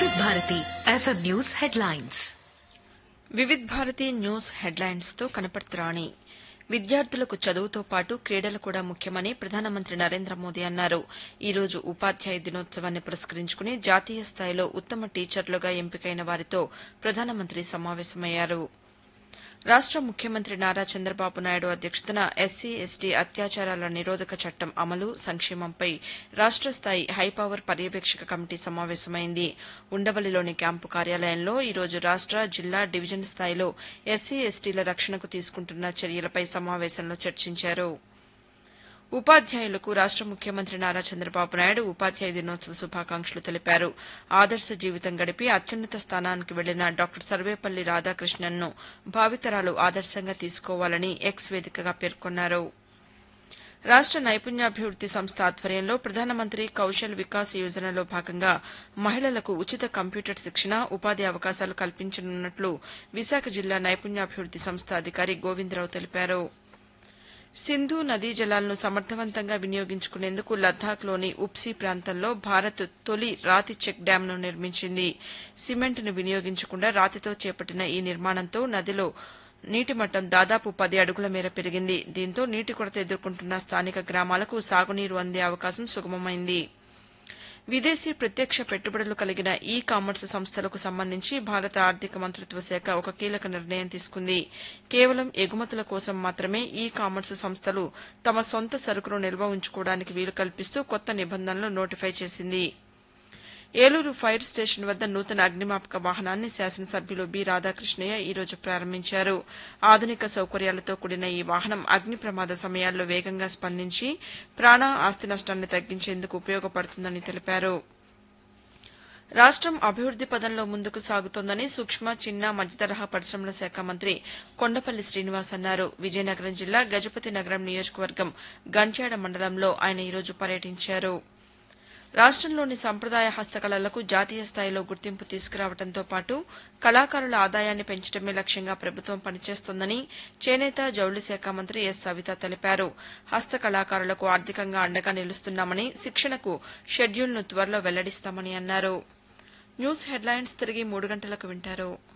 Bharati FM news headlines Vividh Bharati news headlines తో కనపడుతురాణి విద్యార్థులకు చదువుతో పాటు క్రీడలు కూడా ముఖ్యమని ప్రధానమంత్రి నరేంద్ర మోదీ అన్నారు ఈ రోజు ఉపాధ్యాయ దినోత్సవాన్ని పురస్కరించుకుని జాతీయ స్థాయిలో ఉత్తమ టీచర్లుగా ఎంపికైన వారితో ప్రధానమంత్రి సమావేశమయ్యారు రాష్ట ముఖ్యమంత్రి నారా చంద్రబాబు నాయుడు అధ్యక్షతన ఎస్సీ ఎస్టీ అత్యాచారాల నిరోధక చట్టం అమలు సంక్షేమంపై రాష్ట స్థాయి హైపవర్ పర్యవేక్షక కమిటీ సమావేశమైంది ఉండవల్లిలోని క్యాంపు కార్యాలయంలో ఈ రోజు రాష్ట జిల్లా డివిజన్ స్థాయిలో ఎస్సీ ఎస్టీల రక్షణకు తీసుకుంటున్న చర్యలపై సమావేశంలో చర్చించారు ఉపాధ్యాయులకు రాష్ట ముఖ్యమంత్రి నారా చంద్రబాబు నాయుడు ఉపాధ్యాయ దినోత్సవ శుభాకాంక్షలు తెలిపారు ఆదర్శ జీవితం గడిపి అత్యున్నత స్థానానికి వెళ్లిన డాక్టర్ సర్వేపల్లి రాధాకృష్ణన్ను భావితరాలు ఆదర్శంగా తీసుకోవాలని ఎక్స్ వేదికగా పేర్కొన్నారు రాష్ట నైపుణ్యాభివృద్ది సంస్థ ఆధ్వర్యంలో ప్రధానమంత్రి కౌశల్ వికాస్ యోజనలో భాగంగా మహిళలకు ఉచిత కంప్యూటర్ శిక్షణ ఉపాధి అవకాశాలు కల్పించనున్నట్లు విశాఖ జిల్లా నైపుణ్యాభివృద్ది సంస్థ అధికారి గోవిందరావు తెలిపారు సింధు నదీ జలాలను సమర్థవంతంగా వినియోగించుకునేందుకు లద్దాఖ్లోని ఉప్సీ ప్రాంతంలో భారత్ తొలి రాతి చెక్ డ్యాంను నిర్మించింది సిమెంట్ను వినియోగించకుండా రాతితో చేపట్టిన ఈ నిర్మాణంతో నదిలో నీటి మట్టం దాదాపు పది అడుగుల మేర పెరిగింది దీంతో నీటి కొరత ఎదుర్కొంటున్న స్థానిక గ్రామాలకు సాగునీరు అందే అవకాశం సుగమమైంది విదేశీ ప్రత్యక్ష పెట్టుబడులు కలిగిన ఈ కామర్స్ సంస్థలకు సంబంధించి భారత ఆర్థిక మంత్రిత్వ శాఖ ఒక కీలక నిర్ణయం తీసుకుంది కేవలం ఎగుమతుల కోసం మాత్రమే ఈ కామర్స్ సంస్థలు తమ సొంత సరుకును నిల్వ ఉంచుకోవడానికి వీలు కల్పిస్తూ కొత్త నిబంధనలు నోటిఫై చేసింది ఏలూరు ఫైర్ స్టేషన్ వద్ద నూతన అగ్నిమాపక వాహనాన్ని శాసనసభ్యులు బి రాధాకృష్ణయ్య ఈ రోజు ప్రారంభించారు ఆధునిక సౌకర్యాలతో కూడిన ఈ వాహనం అగ్ని ప్రమాద సమయాల్లో వేగంగా స్పందించి ప్రాణ ఆస్తి నష్టాన్ని తగ్గించేందుకు ఉపయోగపడుతుందని తెలిపారు రాష్టం అభివృద్ది పదంలో ముందుకు సాగుతోందని సూక్ష్మ చిన్న మధ్యతరహా పరిశ్రమల శాఖ మంత్రి కొండపల్లి శ్రీనివాస్ అన్నారు విజయనగరం జిల్లా గజపతి నగరం నియోజకవర్గం గంట్యాడ మండలంలో ఆయన ఈరోజు పర్యటించారు రాష్టంలోని సంప్రదాయ హస్తకళలకు జాతీయ స్థాయిలో గుర్తింపు తీసుకురావడంతో పాటు కళాకారుల ఆదాయాన్ని పెంచడమే లక్ష్యంగా ప్రభుత్వం పనిచేస్తోందని చేనేత జౌళి శాఖ మంత్రి ఎస్ సవిత తెలిపారు హస్త కళాకారులకు ఆర్థికంగా అండగా నిలుస్తున్నామని శిక్షణకు షెడ్యూల్ను త్వరలో వెల్లడిస్తామని అన్నారు న్యూస్ హెడ్లైన్స్ తిరిగి మూడు గంటలకు వింటారు